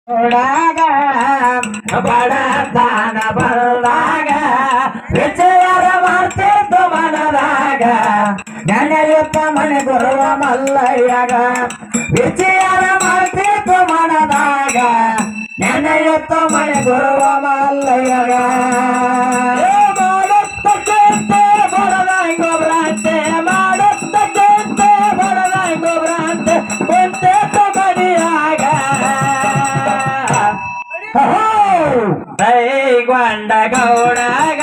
ಒಳಗ ಬಡತನ ಬಂದಾಗ ವಿಚಾರ ಮಾಡ್ತಿದ್ದು ಮನದಾಗ ನೆನೆಯುತ್ತ ಮನೆ ಬರುವ ಮಲ್ಲಯ್ಯಗ ವಿಚಾರ ಮಾಡ್ತಿದ್ದು ಮನದಾಗ ನೆನೆಯುತ್ತ ಮನೆ ಬರುವ ಮಲ್ಲಯ್ಯಗ ಮಾಡುತ್ತ ಕೇಳ್ತೆ ಬಡದಾಯಿ ಗೊಬ್ರಾಂತೆ ಮಾಡುತ್ತ ಕೇಳ್ತೆ ಬಡದಾಯಿ ಗೊಬ್ರಾಂತೆ ಕುಂತೆ ಮಡಿಯಾಗ ಕೈಗೊಂಡ ಗೌಡಗ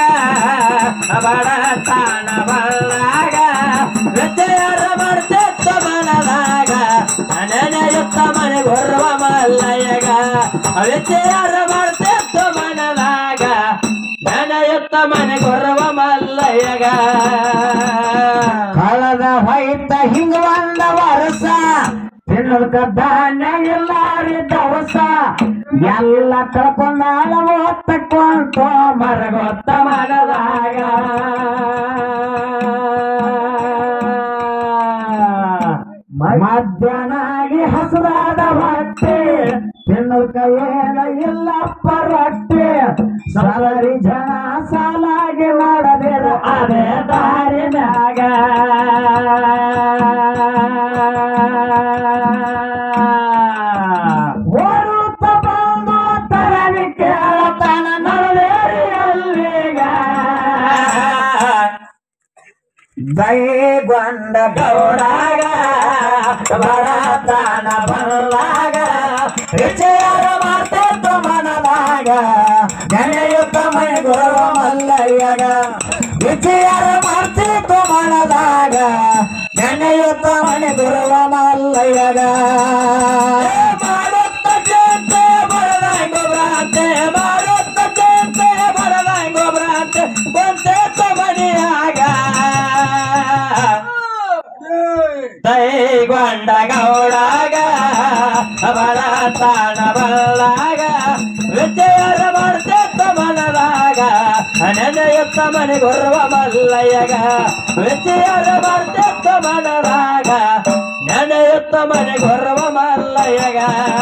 ಬಡತನ ಬಲ್ಲಾಗ ವಿದ್ಯಾರ ಮಾಡ್ತಿತ್ತ ಮನದಾಗ ನೆನೆಯುತ್ತ ಮನೆ ಬರುವ ಮಲ್ಲಯ್ಯಗ ವಿದ್ಯಾರ ಮಾಡ್ತಿತ್ತ ಮನದಾಗ ನೆನೆಯುತ್ತ ಮನೆ ಬರುವ ಮಲ್ಲಯ್ಯಗ ಕಳೆದ ಹೋಯ್ತ ಹಿಂಗ ಒಂದ ವರ್ಷ ತಿನ್ನೋದಕ್ಕ ಧಾನ್ಯ ಇಲ್ಲಾರಿ ದವಸ ಎಲ್ಲ ಕಳ್ಕೊಂಡಾಳ ಓದ್ತಕ್ಕೊಂತ ಮರಗೊತ್ತ ಮನದಾಗ ಮಧ್ಯಾಹ್ನಾಗಿ ಹಸುರಾದ ಹೊಟ್ಟೆ ತಿನ್ನೋದಕ್ಕ ಏನ ಇಲ್ಲಪ್ಪ ರೊಟ್ಟೆ ಸಲರಿ ಜನ ಸಾಲಾಗಿ ಮಾಡದಿರ ಅದೇ ದಾರಿನಾಗ ಓಡುತ್ತ ಬಂದು ತರವಿ ಕೇಳತನ ನಳವೇರಿಯಲ್ಲೀಗ ದೈಗೊಂಡ ಗೌಡಾಗ ಬಡತನ ಬಲ್ಲಾಗ ವಿಚಾರ ಮಾಡ್ತಿತ್ತು ಮನದಾಗ ನೆನೆಯುತ್ತ ಮನೆ ಗುರುವ ಮಲ್ಲಯ್ಯಗ ವಿಚಾರ ಮಾಡ್ತಿತ್ತು ಮನದಾಗ ನೆನೆಯುತ್ತ ಮನೆ ಗುರುವ ಮಲ್ಲಯ್ಯಗ ಮಾಡುತ್ತ ಚಿಂತೆ ಬಡದಾಯ ಗೊಬ್ರಾಂತೆ ಮಾಡುತ್ತ ಚಿಂತೆ ಬಡದಾಯ ಗೊಬ್ರಾಂತೆ ಬಂತೆ ಮನೆಯಾಗ ದೈಗೊಂಡ ಗೌಡಾಗ ಬಡತನ ಬಲ್ಲಾಗ ವಿದ್ಯೆಯರ ಮಾಡ್ತಿದ್ದ ಮನದಾಗ ನೆನೆಯುತ್ತ ಮನೆ ಗುರುವ ಮಲ್ಲಯ್ಯಗ ವಿದ್ಯೆಯರ ಮಾಡ್ತಿದ್ದ ಮನದಾಗ ನೆನೆಯುತ್ತ ಮನೆ ಗುರುವ ಮಲ್ಲಯ್ಯಗ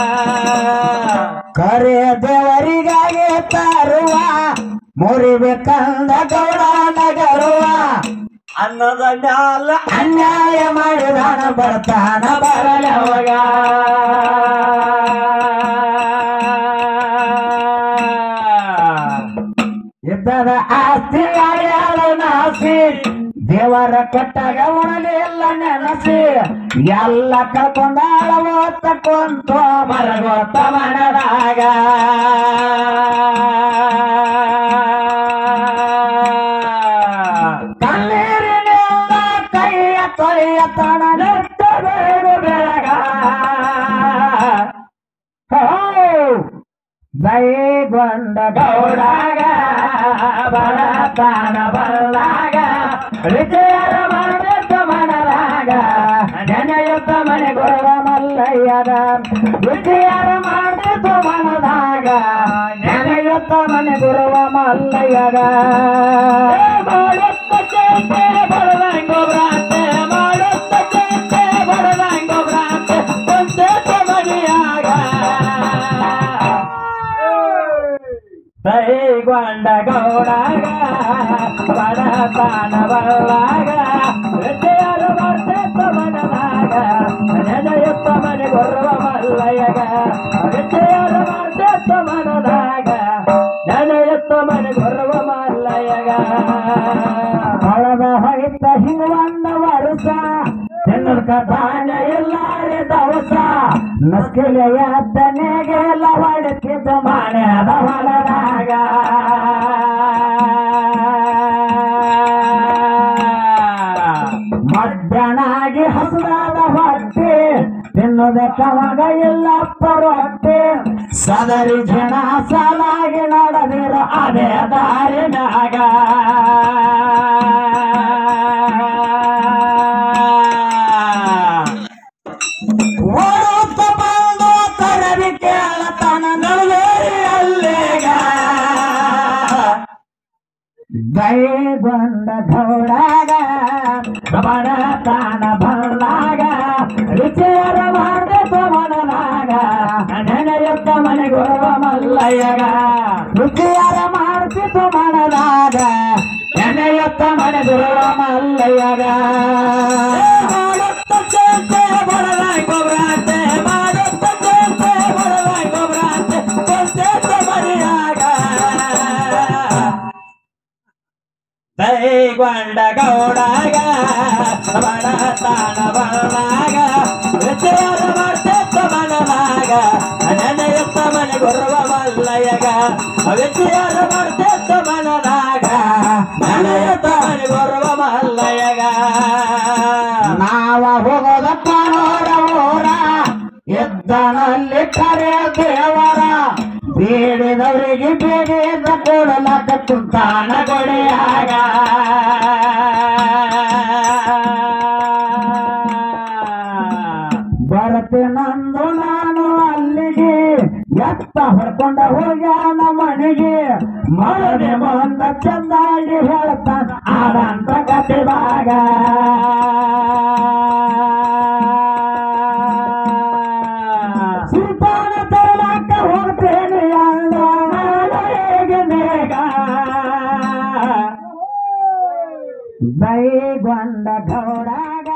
ಕರೆ ದೇವರಿಗಾಗಿ ತರುವ ಮುರಿಬೇಕಂದ ಗೌಡ ನಗರುವ ಅನ್ನದ ಮ್ಯಾಲ ಅನ್ಯಾಯ ಮಾಡಿದಾನ ಬರ್ತಾನ ಬರಲವಾಗ ಇದ್ದದ ಆಸ್ತಿ ಯಾರ್ಯಾರ ನಾಸಿ ದೇವರ ಕೆಟ್ಟಾಗ ಉಣಲಿಲ್ಲ ನೆನಸಿ ಎಲ್ಲ ಕಳ್ಕೊಂಡಾಳ ಓದ್ತ ಕುಂತು ಮರಗೋತ ಮನದಾಗ ಕಣ್ಣೀರಿನಿಂದ ಕೈಯ ತೊಳೆಯ ತಣ ನಿರ್ತಬೇರು ಬೆಳಗ ದೈಗೊಂಡ ಗೌಡಾಗ ಬಡತನ ಬಲ್ಲಾಗ ವಿಜಯರ ಮಾಡಿದ್ದ ಮನರಾಗ ನೆನೆಯುತ್ತ ಮನೆ ಗುರುವ ಮಲ್ಲಯ್ಯದ ವಿಜಯರ ಮಾಡಿದ್ದ ಮನದಾಗ ನೆನೆಯುತ್ತ ಮನೆ ಗುರುವ ಮಲ್ಲಯ್ಯದ ಮಾಡುತ್ತ ಚೇತೆ ಬಡದಂಗೊಬ್ರಾಂತೆ ಮಾಡುತ್ತ ಚೇತೆ ಬಡದಂಗೊಬ್ರಾಂತೆ ಒಂದೇ ಮನೆಯಾಗ ದೈಗೊಂಡ ಗೌಡಾಗ ಬಡತನ ಬಲ್ಲಾಗ ವಿದ್ಯೆಯರು ಬರ್ತಿದ್ದ ಮನದಾಗ ನೆನೆಯುತ್ತ ಮನೆ ಗುರುವ ಮಲ್ಲಯ್ಯಗ ವಿದ್ಯೆಯರು ಬರ್ತಿದ್ದ ಮನದಾಗ ನೆನೆಯುತ್ತ ಮನೆ ಗುರುವ ಮಲ್ಲಯ್ಯಗ ಕಳೆದ ಹೋಯ್ತ ಹಿಂಗ ಒಂದ ವರ್ಷ ತಿನ್ನಕ ಧಾನ್ಯ ಇಲ್ಲಾರಿ ದವಸ ನಸ್ಕಿಲೆಯ ದನೆಗೆಲ್ಲ ಹೊಡೆತಿದ್ದ ಮಾನ್ಯದ ಹೊಲದಾಗ ಮಧ್ಯಾಹ್ನಾಗಿ ಹಸುರಾದ ಹೊಟ್ಟೆ ತಿನ್ನೋದಕ್ಕವಾಗ ಇಲ್ಲಪ್ಪ ರೊಟ್ಟೆ ಸದರಿ ಜನ ಸಾಲಾಗಿ ನಡೆದಿರ ಅದೇ ದಾರಿನಾಗ ಓಡುತ್ತ ಬಂದು ಕರವಿ ಕೇಳತನ ನಡುವೇರಿ ಅಲ್ಲೇಗ ದೈಗೊಂಡ ಗೌಡಾಗ ಬಡತನ ಬಲ್ಲಾಗ ವಿಚಾರ ಮಾಡಿದ ಮನದಾಗ ನೆನೆಯುತ್ತ ಮನೆ ಗೊರವ ಮಲ್ಲಯ್ಯಗ ರುಚಿಯಾರ ಮಾಡ್ತಿತ್ತು ಮಾಡಲಾಗ ಎಣ್ಣೆಯೊತ್ತ ಮನೆ ಗೊರವ ಮಲ್ಲಯ್ಯಗ ಮಾಡುತ್ತ ಚೇತೆ ಬಡದಾಯ್ ಗೊಬ್ರಾಂತೆ ಮಾಡುತ್ತ ಚೇತೆ ಬಡದಾಯ್ ಗೊಬ್ರಾಂತೆ ಕೊಂಚೇತ ಮರಿಯಾಗ ದೈಗೊಂಡ ಗೌಡಾಗ ಬಡತಾನ ಬಳ್ಳಾಗ ವಿಚಾರ ಮಾಡ್ತಿದ್ದ ಮನನಾಗ ನೆನೆಯುತ್ತ ಮನೆ ಗುರುವ ಮಲ್ಲಯ್ಯಗ ವಿಚಾರ ಮಾಡ್ತಿದ್ದ ಮನನಾಗ ನೆನೆಯುತ್ತ ಮನೆ ಗುರುವ ಮಲ್ಲಯ್ಯಗ ನಾವ ಹೋಗೋದಪ್ಪ ನೋಡ ಊರ ಎದ್ದನಲ್ಲಿ ಕರೆ ದೇವರ ಬೇಡಿದವರಿಗೆ ಬೇಡಿದ ಕೊಡಲಕ್ಕ ತುಂತಾನ ಕೊಡೆಯಾಗ ಬರತೆ ನಂದು ನಾನು ಅಲ್ಲಿಗೆ ಎತ್ತ ಹೊಡ್ಕೊಂಡ ಹೋಗ್ಯಾನ ಮನೆಗೆ ಮಳದೆ ಬಂದ ಚಂದಾಗಿ ಹೇಳ್ತಾನ ಆಡಂತ ಕತೆ ಭಾಗ ಸುಲ್ತಾನ ತರಲಾಕ ಹೋಗ್ತೇನೆ ಅಲ್ಲ ನಾಳೆಗೆ ಬೇಗ ದೈಗೊಂಡ ಗೌಡಾಗ